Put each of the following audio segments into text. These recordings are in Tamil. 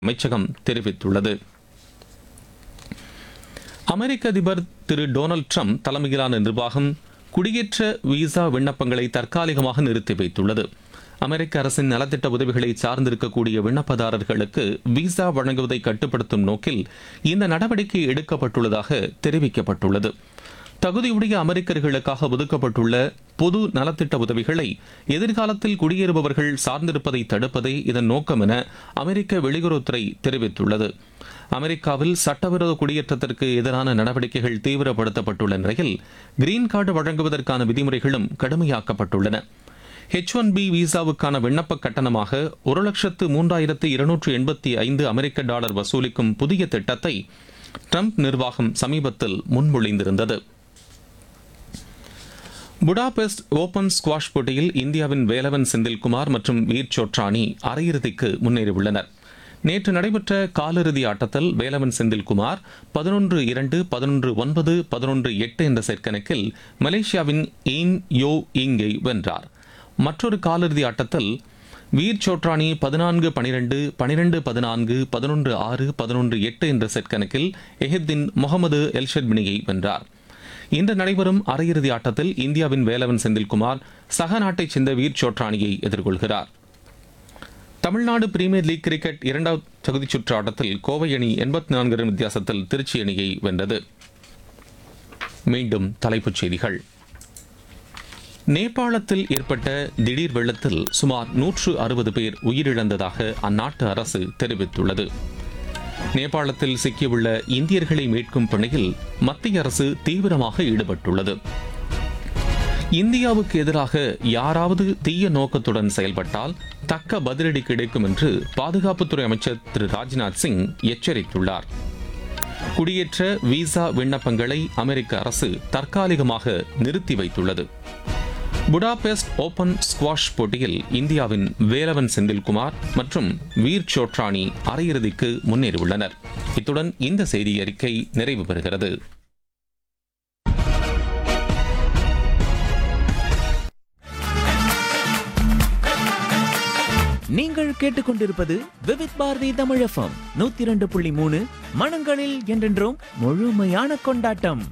அமைச்சகம் தெரிவித்துள்ளது அமெரிக்க அதிபர் திரு டொனால்ட் ட்ரம்ப் தலைமையிலான நிர்வாகம் குடியேற்ற விசா விண்ணப்பங்களை தற்காலிகமாக நிறுத்தி வைத்துள்ளது அமெரிக்க அரசின் நலத்திட்ட உதவிகளை சார்ந்திருக்கக்கூடிய விண்ணப்பதாரர்களுக்கு விசா வழங்குவதை கட்டுப்படுத்தும் நோக்கில் இந்த நடவடிக்கை எடுக்கப்பட்டுள்ளதாக தெரிவிக்கப்பட்டுள்ளது தகுதியுடைய அமெரிக்கர்களுக்காக ஒதுக்கப்பட்டுள்ள பொது நலத்திட்ட உதவிகளை எதிர்காலத்தில் குடியேறுபவர்கள் சார்ந்திருப்பதை தடுப்பதே இதன் நோக்கம் என அமெரிக்க வெளியுறவுத்துறை தெரிவித்துள்ளது அமெரிக்காவில் சட்டவிரோத குடியேற்றத்திற்கு எதிரான நடவடிக்கைகள் தீவிரப்படுத்தப்பட்டுள்ள நிலையில் கிரீன் கார்டு வழங்குவதற்கான விதிமுறைகளும் கடுமையாக்கப்பட்டுள்ளன ஹெச் ஒன் பி விசாவுக்கான விண்ணப்ப கட்டணமாக ஒரு லட்சத்து மூன்றாயிரத்து இருநூற்று எண்பத்தி ஐந்து அமெரிக்க டாலர் வசூலிக்கும் புதிய திட்டத்தை ட்ரம்ப் நிர்வாகம் சமீபத்தில் முன்மொழிந்திருந்தது புடாபெஸ்ட் ஓபன் ஸ்குவாஷ் போட்டியில் இந்தியாவின் வேலவன் செந்தில்குமார் மற்றும் வீர் சோட்ரானி அரையிறுதிக்கு முன்னேறியுள்ளனர் நேற்று நடைபெற்ற காலிறுதி ஆட்டத்தில் வேலவன் செந்தில்குமார் பதினொன்று இரண்டு பதினொன்று ஒன்பது பதினொன்று எட்டு என்ற செட் கணக்கில் மலேசியாவின் ஈன் யோ இங்கை வென்றார் மற்றொரு காலிறுதி ஆட்டத்தில் வீர் சோட்ரானி பதினான்கு பனிரெண்டு பனிரெண்டு பதினான்கு பதினொன்று ஆறு பதினொன்று எட்டு என்ற செட் கணக்கில் எஹித்தின் முகமது எல்ஷட்மினியை வென்றார் இன்று நடைபெறும் அரையிறுதி ஆட்டத்தில் இந்தியாவின் வேலவன் செந்தில்குமார் சக நாட்டைச் சேர்ந்த வீர் சோட்ரானியை எதிர்கொள்கிறார் தமிழ்நாடு பிரீமியர் லீக் கிரிக்கெட் இரண்டாவது தகுதிச் சுற்று ஆட்டத்தில் கோவை அணி எண்பத்தி நான்கு ரன் வித்தியாசத்தில் திருச்சி அணியை வென்றது மீண்டும் தலைப்புச் செய்திகள் நேபாளத்தில் ஏற்பட்ட திடீர் வெள்ளத்தில் சுமார் நூற்று அறுபது பேர் உயிரிழந்ததாக அந்நாட்டு அரசு தெரிவித்துள்ளது நேபாளத்தில் சிக்கியுள்ள இந்தியர்களை மீட்கும் பணியில் மத்திய அரசு தீவிரமாக ஈடுபட்டுள்ளது இந்தியாவுக்கு எதிராக யாராவது தீய நோக்கத்துடன் செயல்பட்டால் தக்க பதிலடி கிடைக்கும் என்று பாதுகாப்புத்துறை அமைச்சர் திரு ராஜ்நாத் சிங் எச்சரித்துள்ளார் குடியேற்ற விசா விண்ணப்பங்களை அமெரிக்க அரசு தற்காலிகமாக நிறுத்தி வைத்துள்ளது புடாபெஸ்ட் ஓபன் ஸ்குவாஷ் போட்டியில் இந்தியாவின் வேலவன் செந்தில்குமார் மற்றும் வீர் சோட்ரானி அரையிறுதிக்கு முன்னேறியுள்ளனர் இத்துடன் இந்த செய்தி அறிக்கை நிறைவு பெறுகிறது நீங்கள் கேட்டுக்கொண்டிருப்பது விவித் பாரதி தமிழ் எஃப்எம் நூத்தி இரண்டு புள்ளி மூணு மனங்களில் என்றென்றும் முழுமையான கொண்டாட்டம்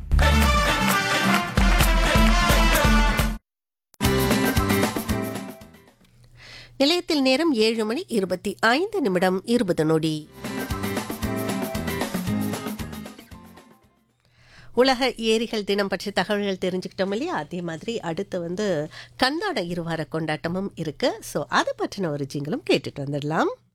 நிலையத்தில் நேரம் ஏழு மணி இருபத்தி ஐந்து நிமிடம் இருபது நொடி உலக ஏரிகள் தினம் பற்றி தகவல்கள் தெரிஞ்சுக்கிட்டோம் இல்லையா அதே மாதிரி அடுத்து வந்து கந்தாட இருவார கொண்டாட்டமும் இருக்கு ஸோ அதை பற்றின ஒரு ஜிங்களும் கேட்டுட்டு வந்துடலாம்